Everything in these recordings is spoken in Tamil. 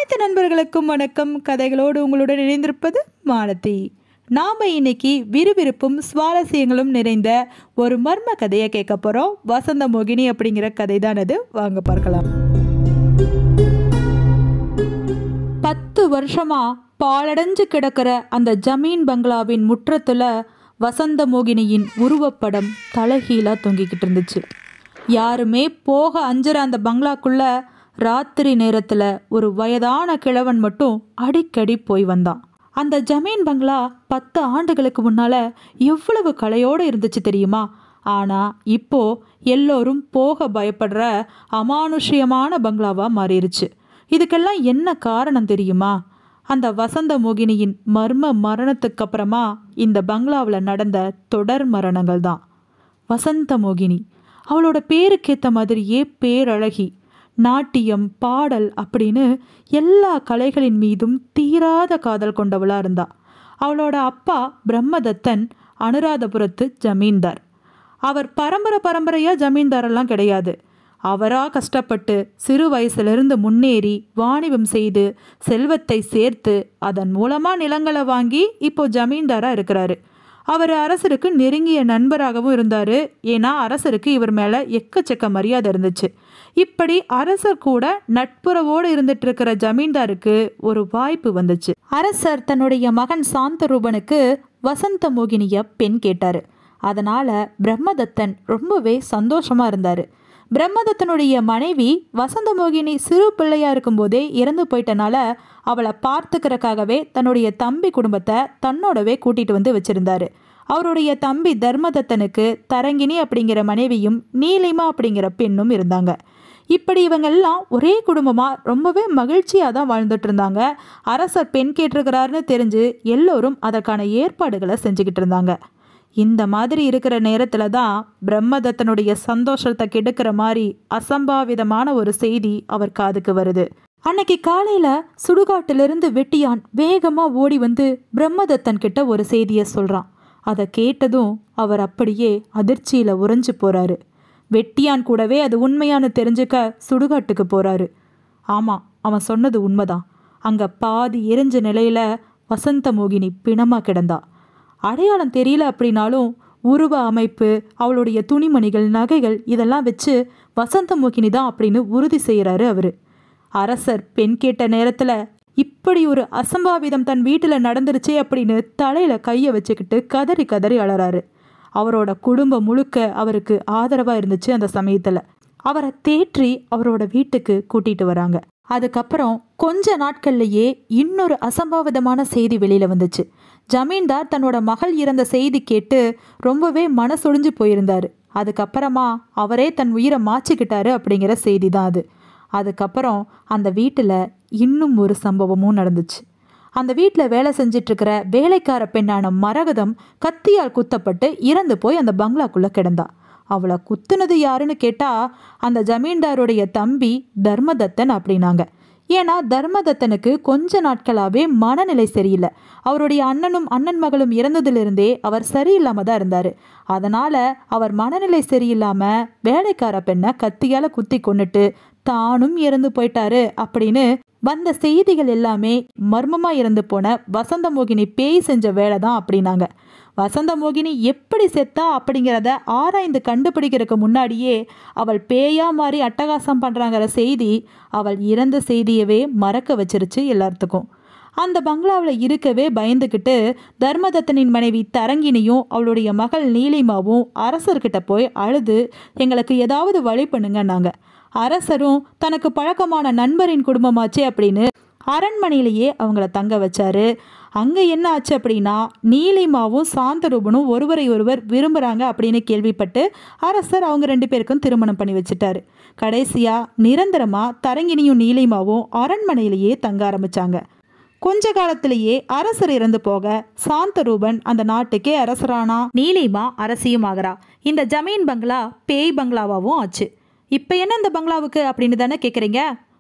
அனைத்து நண்பர்களுக்கும் வணக்கம் கதைகளோடு உங்களுடன் இணைந்திருப்பது மாலதி நாம் இன்னைக்கு விறுவிறுப்பும் சுவாரஸ்யங்களும் நிறைந்த ஒரு மர்ம கதையை கேட்க போகிறோம் வசந்த மோகினி அப்படிங்கிற கதை தான் அது வாங்க பார்க்கலாம் பத்து வருஷமா பாலடைஞ்சு கிடக்கிற அந்த ஜமீன் பங்களாவின் முற்றத்துல வசந்த மோகினியின் உருவப்படம் தலைகீழா தொங்கிக்கிட்டு இருந்துச்சு யாருமே போக அஞ்சுற அந்த பங்களாக்குள்ள ராத்திரி நேரத்துல ஒரு வயதான கிழவன் மட்டும் அடிக்கடி போய் வந்தான் அந்த ஜமீன் பங்களா பத்து ஆண்டுகளுக்கு முன்னால எவ்வளவு கலையோடு இருந்துச்சு தெரியுமா ஆனா இப்போ எல்லோரும் போக பயப்படுற அமானுஷ்யமான பங்களாவா மாறிடுச்சு இதுக்கெல்லாம் என்ன காரணம் தெரியுமா அந்த வசந்த மோகினியின் மர்ம மரணத்துக்கு அப்புறமா இந்த பங்களாவில் நடந்த தொடர் மரணங்கள் தான் வசந்த மோகினி அவளோட பேருக்கேற்ற மாதிரியே பேரழகி நாட்டியம் பாடல் அப்படின்னு எல்லா கலைகளின் மீதும் தீராத காதல் கொண்டவளா இருந்தா அவளோட அப்பா பிரம்மதத்தன் அனுராதபுரத்து ஜமீன்தார் அவர் பரம்பரை பரம்பரையா ஜமீன்தாரெல்லாம் கிடையாது அவரா கஷ்டப்பட்டு சிறு வயசுலேருந்து முன்னேறி வாணிபம் செய்து செல்வத்தை சேர்த்து அதன் மூலமா நிலங்களை வாங்கி இப்போ ஜமீன்தாரா இருக்கிறாரு அவர் அரசருக்கு நெருங்கிய நண்பராகவும் இருந்தார் ஏன்னா அரசருக்கு இவர் மேலே எக்கச்சக்க மரியாதை இருந்துச்சு இப்படி அரசர் கூட நட்புறவோடு இருந்துட்டு இருக்கிற ஜமீன்தாருக்கு ஒரு வாய்ப்பு வந்துச்சு அரசர் தன்னுடைய மகன் சாந்தரூபனுக்கு வசந்த மோகினிய பெண் கேட்டாரு அதனால பிரம்மதத்தன் ரொம்பவே சந்தோஷமா இருந்தாரு பிரம்மதத்தனுடைய மனைவி வசந்த மோகினி சிறு பிள்ளையா இருக்கும்போதே இறந்து போயிட்டனால அவளை பார்த்துக்கிறக்காகவே தன்னுடைய தம்பி குடும்பத்தை தன்னோடவே கூட்டிட்டு வந்து வச்சிருந்தாரு அவருடைய தம்பி தர்மதத்தனுக்கு தரங்கினி அப்படிங்கிற மனைவியும் நீலிமா அப்படிங்கிற பெண்ணும் இருந்தாங்க இப்படி இவங்கெல்லாம் ஒரே குடும்பமாக ரொம்பவே மகிழ்ச்சியாக தான் வாழ்ந்துட்டு இருந்தாங்க அரசர் பெண் கேட்டிருக்கிறாருன்னு தெரிஞ்சு எல்லோரும் அதற்கான ஏற்பாடுகளை செஞ்சுக்கிட்டு இருந்தாங்க இந்த மாதிரி இருக்கிற நேரத்தில் தான் பிரம்மதத்தனுடைய சந்தோஷத்தை கெடுக்கிற மாதிரி அசம்பாவிதமான ஒரு செய்தி அவர் காதுக்கு வருது அன்னைக்கு காலையில சுடுகாட்டிலிருந்து வெட்டியான் வேகமா ஓடி வந்து பிரம்மதத்தன் கிட்ட ஒரு செய்தியை சொல்றான் அதை கேட்டதும் அவர் அப்படியே அதிர்ச்சியில உறைஞ்சு போறாரு வெட்டியான் கூடவே அது உண்மையானு தெரிஞ்சுக்க சுடுகாட்டுக்கு போறாரு ஆமா அவன் சொன்னது உண்மைதான் அங்க பாதி எரிஞ்ச நிலையில வசந்த மோகினி பிணமா கிடந்தா அடையாளம் தெரியல அப்படின்னாலும் உருவ அமைப்பு அவளுடைய துணிமணிகள் நகைகள் இதெல்லாம் வச்சு வசந்த மோகினி தான் அப்படின்னு உறுதி செய்கிறாரு அவர் அரசர் பெண் கேட்ட நேரத்தில் இப்படி ஒரு அசம்பாவிதம் தன் வீட்டில் நடந்துருச்சே அப்படின்னு தலையில் கையை வச்சுக்கிட்டு கதறி கதறி அழறாரு அவரோட குடும்பம் முழுக்க அவருக்கு ஆதரவாக இருந்துச்சு அந்த சமயத்தில் அவரை தேற்றி அவரோட வீட்டுக்கு கூட்டிட்டு வராங்க அதுக்கப்புறம் கொஞ்ச நாட்கள்லயே இன்னொரு அசம்பாவிதமான செய்தி வெளியில வந்துச்சு ஜமீன்தார் தன்னோட மகள் இறந்த செய்தி கேட்டு ரொம்பவே மனசொடிஞ்சு போயிருந்தாரு அதுக்கப்புறமா அவரே தன் உயிரை மாச்சிக்கிட்டாரு அப்படிங்கிற செய்தி தான் அது அதுக்கப்புறம் அந்த வீட்டில் இன்னும் ஒரு சம்பவமும் நடந்துச்சு அந்த வீட்டில் வேலை செஞ்சிட்டு இருக்கிற வேலைக்கார பெண்ணான மரகதம் கத்தியால் குத்தப்பட்டு இறந்து போய் அந்த பங்களாக்குள்ளே கிடந்தா அவளை குத்துனது யாருன்னு கேட்டா அந்த ஜமீன்தாருடைய தம்பி தர்மதத்தன் அப்படின்னாங்க ஏன்னா தர்மதத்தனுக்கு கொஞ்ச நாட்களாகவே மனநிலை சரியில்லை அவருடைய அண்ணனும் அண்ணன் மகளும் இறந்ததிலிருந்தே அவர் சரியில்லாம தான் இருந்தார் அதனால் அவர் மனநிலை சரியில்லாமல் வேலைக்கார பெண்ணை கத்தியால் குத்தி கொண்டுட்டு தானும் இறந்து போயிட்டாரு அப்படின்னு வந்த செய்திகள் எல்லாமே மர்மமா இறந்து போன வசந்த மோகினி பேய் செஞ்ச வேலை தான் அப்படின்னாங்க வசந்த மோகினி எப்படி செத்தா அப்படிங்கிறத ஆராய்ந்து கண்டுபிடிக்கிறதுக்கு முன்னாடியே அவள் பேயா மாறி அட்டகாசம் பண்ணுறாங்கிற செய்தி அவள் இறந்த செய்தியவே மறக்க வச்சிருச்சு எல்லாத்துக்கும் அந்த பங்களாவில் இருக்கவே பயந்துக்கிட்டு தர்மதத்தனின் மனைவி தரங்கினியும் அவளுடைய மகள் நீலிமாவும் அரசர்கிட்ட போய் அழுது எங்களுக்கு ஏதாவது வழி பண்ணுங்கன்னாங்க அரசரும் தனக்கு பழக்கமான நண்பரின் குடும்பமாச்சே அப்படின்னு அரண்மனையிலேயே அவங்கள தங்க வச்சாரு அங்கே என்ன ஆச்சு அப்படின்னா நீலிமாவும் சாந்தரூபனும் ஒருவரை ஒருவர் விரும்புகிறாங்க அப்படின்னு கேள்விப்பட்டு அரசர் அவங்க ரெண்டு பேருக்கும் திருமணம் பண்ணி வச்சுட்டாரு கடைசியாக நிரந்தரமாக தரங்கினியும் நீலிமாவும் அரண்மனையிலேயே தங்க ஆரம்பிச்சாங்க கொஞ்ச காலத்திலேயே அரசர் இறந்து போக சாந்தரூபன் அந்த நாட்டுக்கே அரசரானா நீலிமா அரசியும் ஆகிறா இந்த ஜமீன் பங்களா பேய் பங்களாவாகவும் ஆச்சு இப்போ என்ன இந்த பங்களாவுக்கு அப்படின்னு தானே கேட்குறீங்க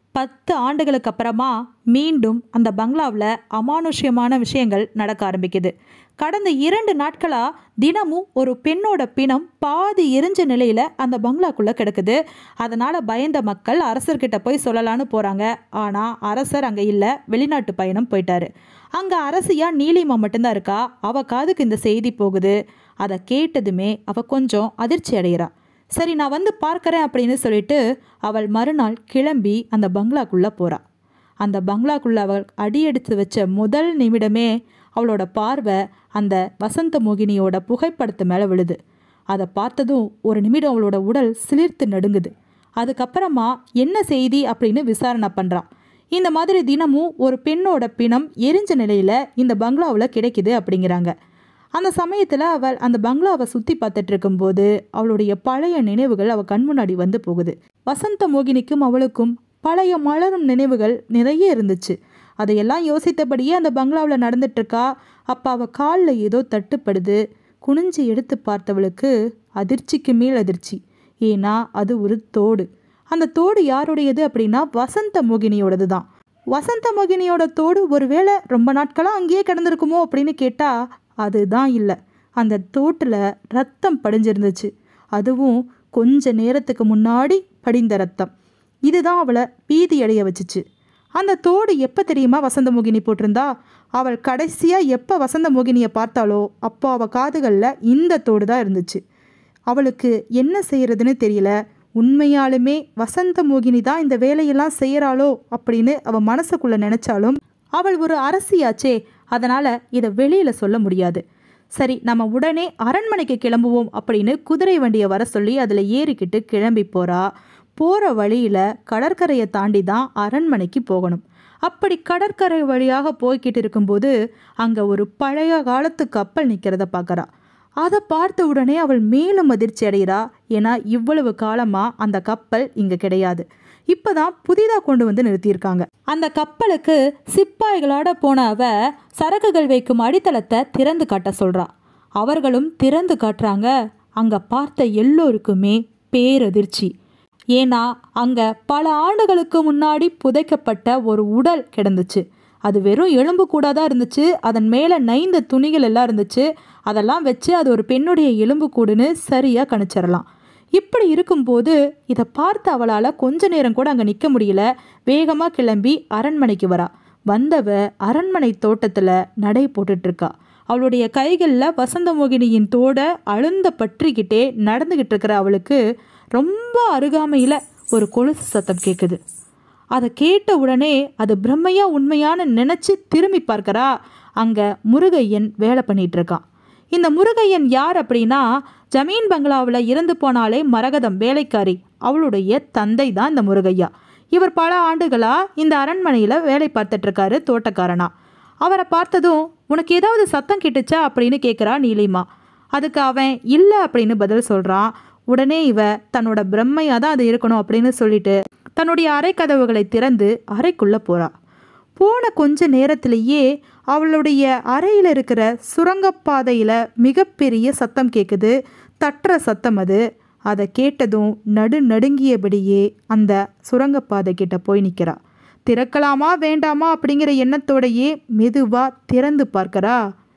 பத்து ஆண்டுகளுக்கு அப்புறமா மீண்டும் அந்த பங்களாவில் அமானுஷ்யமான விஷயங்கள் நடக்க ஆரம்பிக்குது கடந்த இரண்டு நாட்களாக தினமும் ஒரு பெண்ணோட பிணம் பாதி எரிஞ்ச நிலையில் அந்த பங்களாக்குள்ளே கிடக்குது அதனால் பயந்த மக்கள் அரசர்கிட்ட போய் சொல்லலான்னு போகிறாங்க ஆனால் அரசர் அங்கே இல்லை வெளிநாட்டு பயணம் போயிட்டாரு அங்கே அரசியா நீலிமா மட்டும்தான் இருக்கா அவ காதுக்கு இந்த செய்தி போகுது அதை கேட்டதுமே அவ கொஞ்சம் அதிர்ச்சி அடைகிறா சரி நான் வந்து பார்க்கறேன் அப்படின்னு சொல்லிட்டு அவள் மறுநாள் கிளம்பி அந்த பங்களாக்குள்ளே போறா அந்த பங்களாக்குள்ள அவள் அடியெடுத்து வச்ச முதல் நிமிடமே அவளோட பார்வை அந்த வசந்த மோகினியோட புகைப்படத்து மேலே விழுது அதை பார்த்ததும் ஒரு நிமிடம் அவளோட உடல் சிலிர்த்து நடுங்குது அதுக்கப்புறமா என்ன செய்தி அப்படின்னு விசாரணை பண்ணுறா இந்த மாதிரி தினமும் ஒரு பெண்ணோட பிணம் எரிஞ்ச நிலையில் இந்த பங்களாவில் கிடைக்குது அப்படிங்கிறாங்க அந்த சமயத்தில் அவள் அந்த பங்களாவை சுற்றி பார்த்துட்டு இருக்கும்போது அவளுடைய பழைய நினைவுகள் அவள் கண் முன்னாடி வந்து போகுது வசந்த மோகினிக்கும் அவளுக்கும் பழைய மலரும் நினைவுகள் நிறைய இருந்துச்சு அதையெல்லாம் யோசித்தபடியே அந்த பங்களாவில் நடந்துட்டு இருக்கா அப்போ அவள் காலில் ஏதோ தட்டுப்படுது குனிஞ்சு எடுத்து பார்த்தவளுக்கு அதிர்ச்சிக்கு மேல் அதிர்ச்சி ஏன்னா அது ஒரு தோடு அந்த தோடு யாருடையது அப்படின்னா வசந்த மோகினியோடது தான் வசந்த மோகினியோட தோடு ஒருவேளை ரொம்ப நாட்களாக அங்கேயே கிடந்திருக்குமோ அப்படின்னு கேட்டால் அதுதான் இல்லை அந்த தோட்டில் ரத்தம் படிஞ்சிருந்துச்சு அதுவும் கொஞ்ச நேரத்துக்கு முன்னாடி படிந்த ரத்தம் இதுதான் அவளை பீதி அடைய வச்சுச்சு அந்த தோடு எப்போ தெரியுமா வசந்த மோகினி போட்டிருந்தா அவள் கடைசியாக எப்போ வசந்த மோகினியை பார்த்தாளோ அப்போ அவள் காதுகளில் இந்த தோடு தான் இருந்துச்சு அவளுக்கு என்ன செய்யறதுன்னு தெரியல உண்மையாலுமே வசந்த மோகினி தான் இந்த வேலையெல்லாம் செய்கிறாளோ அப்படின்னு அவள் மனசுக்குள்ளே நினச்சாலும் அவள் ஒரு அரசியாச்சே அதனால் இதை வெளியில் சொல்ல முடியாது சரி நம்ம உடனே அரண்மனைக்கு கிளம்புவோம் அப்படின்னு குதிரை வண்டியை வர சொல்லி அதில் ஏறிக்கிட்டு கிளம்பி போகிறா போகிற வழியில் கடற்கரையை தாண்டி தான் அரண்மனைக்கு போகணும் அப்படி கடற்கரை வழியாக போய்கிட்டு இருக்கும்போது அங்கே ஒரு பழைய காலத்து கப்பல் நிற்கிறத பார்க்குறா அதை பார்த்த உடனே அவள் மேலும் அதிர்ச்சி அடைகிறா ஏன்னா இவ்வளவு காலமாக அந்த கப்பல் இங்கே கிடையாது இப்போதான் புதிதாக கொண்டு வந்து நிறுத்தியிருக்காங்க அந்த கப்பலுக்கு சிப்பாய்களோட போன அவ சரக்குகள் வைக்கும் அடித்தளத்தை திறந்து காட்ட சொல்றா அவர்களும் திறந்து காட்டுறாங்க அங்கே பார்த்த எல்லோருக்குமே பேரதிர்ச்சி ஏன்னா அங்கே பல ஆண்டுகளுக்கு முன்னாடி புதைக்கப்பட்ட ஒரு உடல் கிடந்துச்சு அது வெறும் எலும்பு கூடாதான் இருந்துச்சு அதன் மேலே நைந்த துணிகள் எல்லாம் இருந்துச்சு அதெல்லாம் வச்சு அது ஒரு பெண்ணுடைய எலும்பு கூடுன்னு சரியாக கணிச்சிடலாம் இப்படி இருக்கும்போது இதை பார்த்து அவளால் கொஞ்ச நேரம் கூட அங்கே நிற்க முடியல வேகமாக கிளம்பி அரண்மனைக்கு வரா வந்தவ அரண்மனை தோட்டத்தில் நடை போட்டுட்ருக்கா அவளுடைய கைகளில் வசந்தமோகினியின் தோட அழுந்த பற்றிக்கிட்டே நடந்துக்கிட்டு இருக்கிற அவளுக்கு ரொம்ப அருகாமையில் ஒரு கொலுசு சத்தம் கேட்குது அதை கேட்ட உடனே அது பிரம்மையா உண்மையான நினச்சி திரும்பி பார்க்கறா அங்கே முருகையன் வேலை பண்ணிட்டு இருக்கான் இந்த முருகையன் யார் அப்படின்னா ஜமீன் பங்களாவில் இறந்து போனாலே மரகதம் வேலைக்காரி அவளுடைய தந்தை தான் இந்த முருகையா இவர் பல ஆண்டுகளாக இந்த அரண்மனையில் வேலை பார்த்துட்டு இருக்காரு தோட்டக்காரனா அவரை பார்த்ததும் உனக்கு ஏதாவது சத்தம் கேட்டுச்சா அப்படின்னு கேட்குறா நீலிமா அதுக்கு அவன் இல்லை அப்படின்னு பதில் சொல்கிறான் உடனே இவ தன்னோட பிரம்மையாக தான் அது இருக்கணும் அப்படின்னு சொல்லிட்டு தன்னுடைய அறை கதவுகளை திறந்து அறைக்குள்ளே போகிறா போன கொஞ்ச நேரத்திலேயே அவளுடைய அறையில் இருக்கிற சுரங்கப்பாதையில் மிகப்பெரிய சத்தம் கேட்குது தட்டுற சத்தம் அது அதை கேட்டதும் நடு நடுங்கியபடியே அந்த சுரங்கப்பாதை கிட்ட போய் நிற்கிறா திறக்கலாமா வேண்டாமா அப்படிங்கிற எண்ணத்தோடையே மெதுவாக திறந்து பார்க்கறா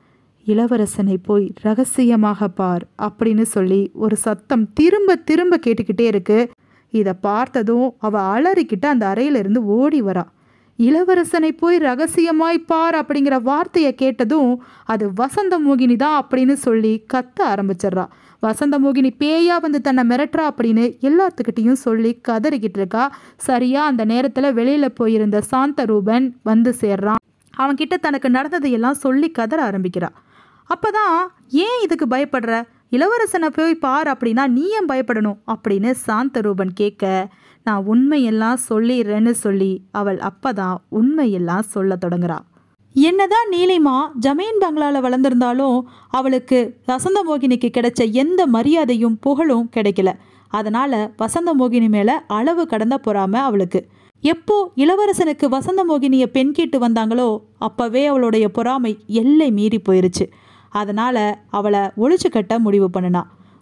இளவரசனை போய் ரகசியமாக பார் அப்படின்னு சொல்லி ஒரு சத்தம் திரும்ப திரும்ப கேட்டுக்கிட்டே இருக்கு இதை பார்த்ததும் அவ அலறிக்கிட்டு அந்த அறையிலிருந்து ஓடி வரா இளவரசனை போய் ரகசியமாய் பார் அப்படிங்கிற வார்த்தையை கேட்டதும் அது வசந்த மோகினி தான் அப்படின்னு சொல்லி கத்த ஆரம்பிச்சிடுறா வசந்த மோகினி பேயா வந்து தன்னை மிரட்டுறா அப்படின்னு எல்லாத்துக்கிட்டையும் சொல்லி கதறிக்கிட்டு இருக்கா சரியா அந்த நேரத்தில் வெளியில் போயிருந்த சாந்த ரூபன் வந்து சேர்றான் அவன்கிட்ட தனக்கு நடந்ததையெல்லாம் சொல்லி கதற ஆரம்பிக்கிறா அப்பதான் ஏன் இதுக்கு பயப்படுற இளவரசனை போய் பார் அப்படின்னா நீ ஏன் பயப்படணும் அப்படின்னு சாந்தரூபன் கேட்க நான் உண்மையெல்லாம் சொல்லிடுறேன்னு சொல்லி அவள் அப்பதான் உண்மையெல்லாம் சொல்ல தொடங்குறா என்னதான் நீலிமா ஜமீன் பங்களால வளர்ந்திருந்தாலும் அவளுக்கு வசந்த மோகினிக்கு கிடைச்ச எந்த மரியாதையும் புகழும் கிடைக்கல அதனால வசந்த மோகினி மேல அளவு கடந்த பொறாம அவளுக்கு எப்போ இளவரசனுக்கு வசந்த மோகினியை பெண் கேட்டு வந்தாங்களோ அப்பவே அவளுடைய பொறாமை எல்லை மீறி போயிருச்சு அதனால அவளை ஒழிச்சு கட்ட முடிவு பண்ணினா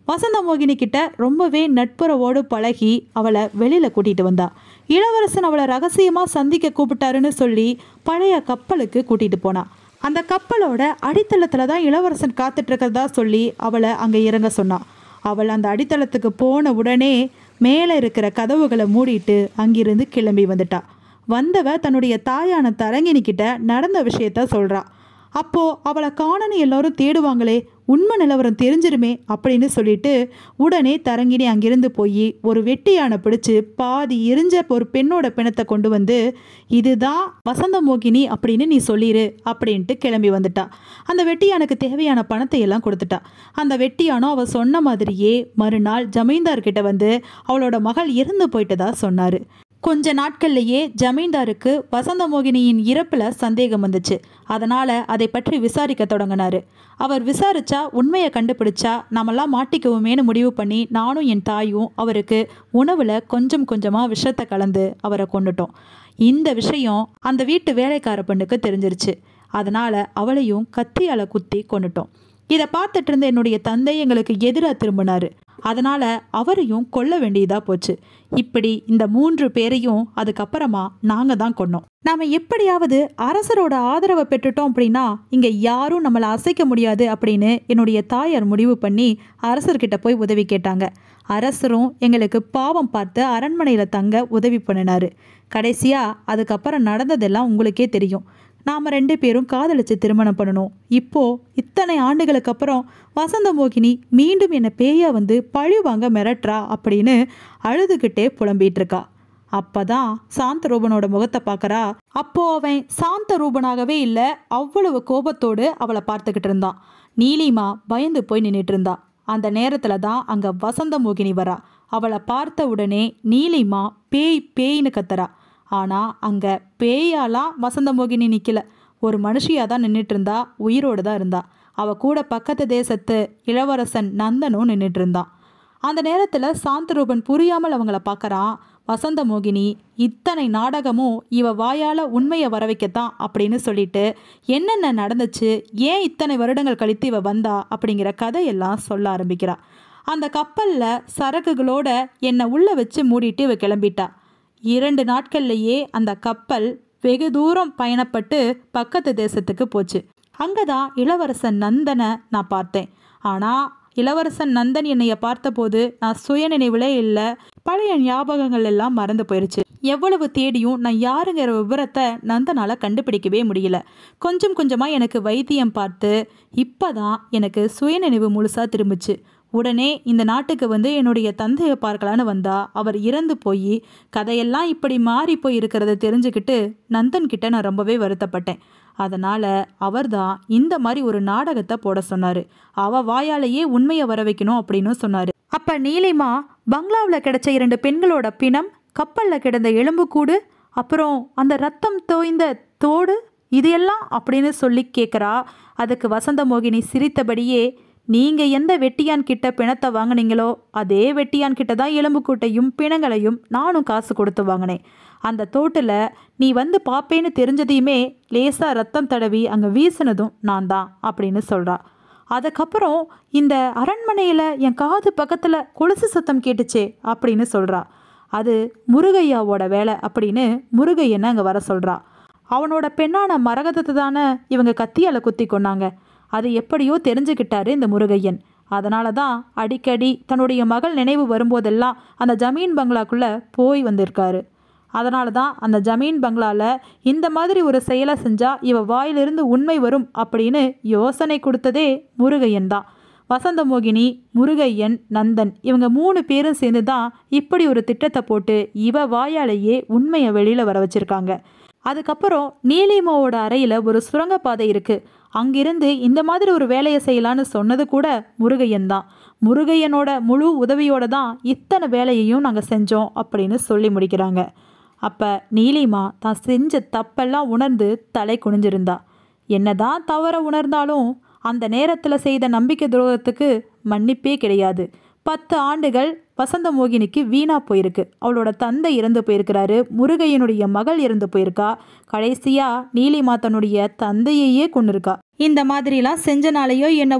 வசந்த மோகினி கிட்ட ரொம்பவே நட்புறவோடு பழகி அவளை வெளியில கூட்டிட்டு வந்தா இளவரசன் அவளை ரகசியமா சந்திக்க கூப்பிட்டாருன்னு சொல்லி பழைய கப்பலுக்கு கூட்டிட்டு போனா அந்த கப்பலோட அடித்தளத்துல தான் இளவரசன் காத்துட்டு இருக்கிறதா சொல்லி அவளை அங்க இறங்க சொன்னான் அவள் அந்த அடித்தளத்துக்கு போன உடனே மேலே இருக்கிற கதவுகளை மூடிட்டு அங்கிருந்து கிளம்பி வந்துட்டா வந்தவ தன்னுடைய தாயான தரங்கினி கிட்ட நடந்த விஷயத்த சொல்றா அப்போ அவளை காணனு எல்லாரும் தேடுவாங்களே உண்மை நிலவரம் தெரிஞ்சிருமே அப்படின்னு சொல்லிட்டு உடனே தரங்கினி அங்கிருந்து போய் ஒரு வெட்டியானை பிடிச்சு பாதி எரிஞ்ச ஒரு பெண்ணோட பிணத்தை கொண்டு வந்து இதுதான் வசந்த மோகினி அப்படின்னு நீ சொல்லிடு அப்படின்ட்டு கிளம்பி வந்துட்டா அந்த வெட்டியானுக்கு தேவையான பணத்தை எல்லாம் கொடுத்துட்டா அந்த வெட்டியானோ அவ சொன்ன மாதிரியே மறுநாள் ஜமீன்தார் கிட்ட வந்து அவளோட மகள் இறந்து போயிட்டதா சொன்னாரு கொஞ்ச நாட்கள்லயே ஜமீன்தாருக்கு வசந்த மோகினியின் இறப்புல சந்தேகம் வந்துச்சு அதனால அதை பற்றி விசாரிக்க தொடங்கினாரு அவர் விசாரிச்சா உண்மையை கண்டுபிடிச்சா நாமெல்லாம் மாட்டிக்குவோமேனு முடிவு பண்ணி நானும் என் தாயும் அவருக்கு உணவுல கொஞ்சம் கொஞ்சமா விஷத்தை கலந்து அவரை கொண்டுட்டோம் இந்த விஷயம் அந்த வீட்டு வேலைக்கார பெண்ணுக்கு தெரிஞ்சிருச்சு அதனால அவளையும் கத்தியால குத்தி கொண்டுட்டோம் இதை பார்த்துட்டு இருந்த என்னுடைய தந்தை எங்களுக்கு எதிராக திரும்பினாரு அதனால அவரையும் கொல்ல வேண்டியதா போச்சு இப்படி இந்த மூன்று பேரையும் அதுக்கப்புறமா நாங்க தான் கொன்னோம் நாம எப்படியாவது அரசரோட ஆதரவை பெற்றுட்டோம் அப்படின்னா இங்க யாரும் நம்மளை அசைக்க முடியாது அப்படின்னு என்னுடைய தாயார் முடிவு பண்ணி அரசர்கிட்ட போய் உதவி கேட்டாங்க அரசரும் எங்களுக்கு பாவம் பார்த்து அரண்மனையில தங்க உதவி பண்ணினாரு கடைசியா அதுக்கப்புறம் நடந்ததெல்லாம் உங்களுக்கே தெரியும் நாம் ரெண்டு பேரும் காதலிச்சு திருமணம் பண்ணணும் இப்போ இத்தனை ஆண்டுகளுக்கு அப்புறம் வசந்த மோகினி மீண்டும் என்னை பேயா வந்து பழி வாங்க மிரட்டுறா அப்படின்னு அழுதுகிட்டே புலம்பிட்டு இருக்கா அப்பதான் சாந்த ரூபனோட முகத்தை பார்க்கறா அப்போ அவன் சாந்த ரூபனாகவே இல்லை அவ்வளவு கோபத்தோடு அவளை பார்த்துக்கிட்டு இருந்தான் நீலிமா பயந்து போய் நின்றுட்டு இருந்தா அந்த நேரத்துல தான் அங்க வசந்த மோகினி வரா அவளை பார்த்த உடனே நீலிமா பேய் பேய்னு கத்துறா ஆனா அங்க பேயாலாம் வசந்த மோகினி நிக்கல ஒரு மனுஷியா தான் நின்றுட்டு இருந்தா உயிரோடு தான் இருந்தா அவ கூட பக்கத்து தேசத்து இளவரசன் நந்தனும் நின்றுட்டு இருந்தான் அந்த நேரத்துல சாந்தரூபன் புரியாமல் அவங்கள பார்க்கறான் வசந்த மோகினி இத்தனை நாடகமும் இவ வாயால உண்மையை வர வைக்கத்தான் அப்படின்னு சொல்லிட்டு என்னென்ன நடந்துச்சு ஏன் இத்தனை வருடங்கள் கழித்து இவ வந்தா அப்படிங்கிற கதையெல்லாம் சொல்ல ஆரம்பிக்கிறா அந்த கப்பல்ல சரக்குகளோட என்னை உள்ள வச்சு மூடிட்டு இவ கிளம்பிட்டா இரண்டு நாட்கள்லயே அந்த கப்பல் வெகு தூரம் பயணப்பட்டு பக்கத்து தேசத்துக்கு போச்சு அங்கதான் இளவரசன் நந்தனை நான் பார்த்தேன் ஆனா இளவரசன் நந்தன் என்னைய பார்த்தபோது நான் சுயநினைவிலே இல்லை பழைய ஞாபகங்கள் எல்லாம் மறந்து போயிருச்சு எவ்வளவு தேடியும் நான் யாருங்கிற விவரத்தை நந்தனால கண்டுபிடிக்கவே முடியல கொஞ்சம் கொஞ்சமா எனக்கு வைத்தியம் பார்த்து இப்பதான் எனக்கு சுயநினைவு முழுசா திரும்பிச்சு உடனே இந்த நாட்டுக்கு வந்து என்னுடைய தந்தையை பார்க்கலான்னு வந்தா அவர் இறந்து போய் கதையெல்லாம் இப்படி மாறி போய் இருக்கிறத தெரிஞ்சுக்கிட்டு நந்தன் கிட்ட நான் ரொம்பவே வருத்தப்பட்டேன் அதனால அவர்தான் இந்த மாதிரி ஒரு நாடகத்தை போட சொன்னாரு அவ வாயாலேயே உண்மையை வர வைக்கணும் அப்படின்னு சொன்னாரு அப்ப நீலிமா பங்களாவில் கிடைச்ச இரண்டு பெண்களோட பிணம் கப்பல்ல கிடந்த எலும்புக்கூடு அப்புறம் அந்த ரத்தம் தோய்ந்த தோடு இதையெல்லாம் அப்படின்னு சொல்லி கேட்குறா அதுக்கு வசந்த மோகினி சிரித்தபடியே நீங்க எந்த வெட்டியான் கிட்ட பிணத்தை வாங்குனீங்களோ அதே வெட்டியான் கிட்ட தான் எலும்புக்கூட்டையும் பிணங்களையும் நானும் காசு கொடுத்து வாங்கினேன் அந்த தோட்டில் நீ வந்து பாப்பேன்னு தெரிஞ்சதையுமே லேசா ரத்தம் தடவி அங்கே வீசினதும் நான் தான் அப்படின்னு சொல்றா அதுக்கப்புறம் இந்த அரண்மனையில் என் காது பக்கத்தில் கொலுசு சத்தம் கேட்டுச்சே அப்படின்னு சொல்றா அது முருகையாவோட வேலை அப்படின்னு முருகையனை அங்கே வர சொல்றா அவனோட பெண்ணான மரகதத்தை தானே இவங்க கத்தியால் குத்தி கொண்டாங்க அது எப்படியோ தெரிஞ்சுக்கிட்டாரு இந்த முருகையன் அதனால தான் அடிக்கடி தன்னுடைய மகள் நினைவு வரும்போதெல்லாம் அந்த ஜமீன் பங்களாக்குள்ள போய் வந்திருக்காரு அதனால தான் அந்த ஜமீன் பங்களால இந்த மாதிரி ஒரு செயலை செஞ்சா இவ வாயிலிருந்து உண்மை வரும் அப்படின்னு யோசனை கொடுத்ததே முருகையன் தான் வசந்தமோகினி முருகையன் நந்தன் இவங்க மூணு பேரும் சேர்ந்து தான் இப்படி ஒரு திட்டத்தை போட்டு இவ வாயாலேயே உண்மையை வெளியில வர வச்சிருக்காங்க அதுக்கப்புறம் நீலிமாவோட அறையில் ஒரு சுரங்கப்பாதை இருக்கு அங்கிருந்து இந்த மாதிரி ஒரு வேலையை செய்யலான்னு சொன்னது கூட முருகையன் தான் முருகையனோட முழு உதவியோட தான் இத்தனை வேலையையும் நாங்கள் செஞ்சோம் அப்படின்னு சொல்லி முடிக்கிறாங்க அப்போ நீலிமா தான் செஞ்ச தப்பெல்லாம் உணர்ந்து தலை குனிஞ்சிருந்தா என்னதான் தவற உணர்ந்தாலும் அந்த நேரத்தில் செய்த நம்பிக்கை துரோகத்துக்கு மன்னிப்பே கிடையாது பத்து ஆண்டுகள் வசந்த மோகினிக்கு வீணா போயிருக்கு அவளோட தந்தை இறந்து போயிருக்கிறாரு முருகையனுடைய மகள் இறந்து போயிருக்கா கடைசியா நீலிமா தன்னுடைய தந்தையையே கொண்டிருக்கா இந்த மாதிரிலாம் செஞ்சனாலேயோ என்னவோ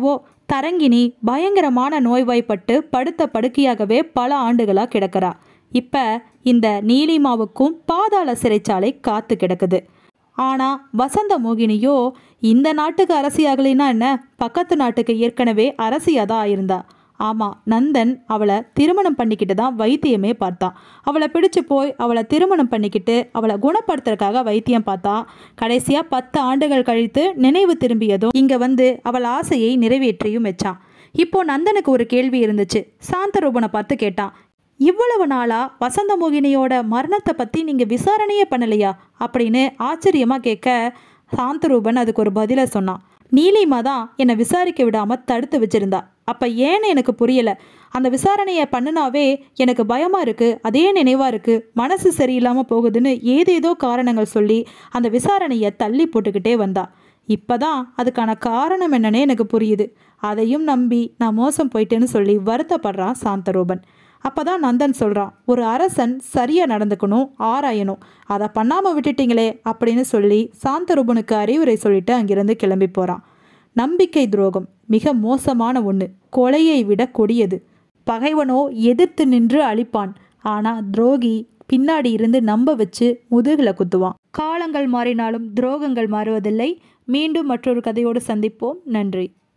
தரங்கினி பயங்கரமான நோய்வாய்ப்பட்டு படுத்த படுக்கையாகவே பல ஆண்டுகளா கிடக்கிறா இப்ப இந்த நீலிமாவுக்கும் பாதாள சிறைச்சாலை காத்து கிடக்குது ஆனா வசந்த மோகினியோ இந்த நாட்டுக்கு அரசியாகலினா என்ன பக்கத்து நாட்டுக்கு ஏற்கனவே அரசியா தான் இருந்தா ஆமா நந்தன் அவளை திருமணம் பண்ணிக்கிட்டு தான் வைத்தியமே பார்த்தான் அவளை பிடிச்சு போய் அவளை திருமணம் பண்ணிக்கிட்டு அவளை குணப்படுத்துறதுக்காக வைத்தியம் பார்த்தா கடைசியா பத்து ஆண்டுகள் கழித்து நினைவு திரும்பியதும் இங்க வந்து அவள் ஆசையை நிறைவேற்றியும் வச்சான் இப்போ நந்தனுக்கு ஒரு கேள்வி இருந்துச்சு சாந்தரூபனை பார்த்து கேட்டான் இவ்வளவு நாளா வசந்த மோகினியோட மரணத்தை பத்தி நீங்க விசாரணையே பண்ணலையா அப்படின்னு ஆச்சரியமா கேட்க சாந்தரூபன் அதுக்கு ஒரு பதிலை சொன்னான் நீலிமா தான் என்னை விசாரிக்க விடாம தடுத்து வச்சிருந்தா அப்ப ஏன்னு எனக்கு புரியல அந்த விசாரணையை பண்ணினாவே எனக்கு பயமா இருக்கு அதே நினைவா இருக்கு மனசு சரியில்லாம போகுதுன்னு ஏதேதோ காரணங்கள் சொல்லி அந்த விசாரணையை தள்ளி போட்டுக்கிட்டே வந்தா இப்பதான் அதுக்கான காரணம் என்னன்னே எனக்கு புரியுது அதையும் நம்பி நான் மோசம் போயிட்டேன்னு சொல்லி வருத்தப்படுறான் சாந்தரூபன் அப்பதான் நந்தன் சொல்றான் ஒரு அரசன் சரியா நடந்துக்கணும் ஆராயணும் அதை பண்ணாம விட்டுட்டீங்களே அப்படின்னு சொல்லி சாந்தரூபனுக்கு அறிவுரை சொல்லிட்டு அங்கிருந்து கிளம்பி போறான் நம்பிக்கை துரோகம் மிக மோசமான ஒன்று கொலையை விட கொடியது பகைவனோ எதிர்த்து நின்று அழிப்பான் ஆனா துரோகி பின்னாடி இருந்து நம்ப வச்சு முதுகில் குத்துவான் காலங்கள் மாறினாலும் துரோகங்கள் மாறுவதில்லை மீண்டும் மற்றொரு கதையோடு சந்திப்போம் நன்றி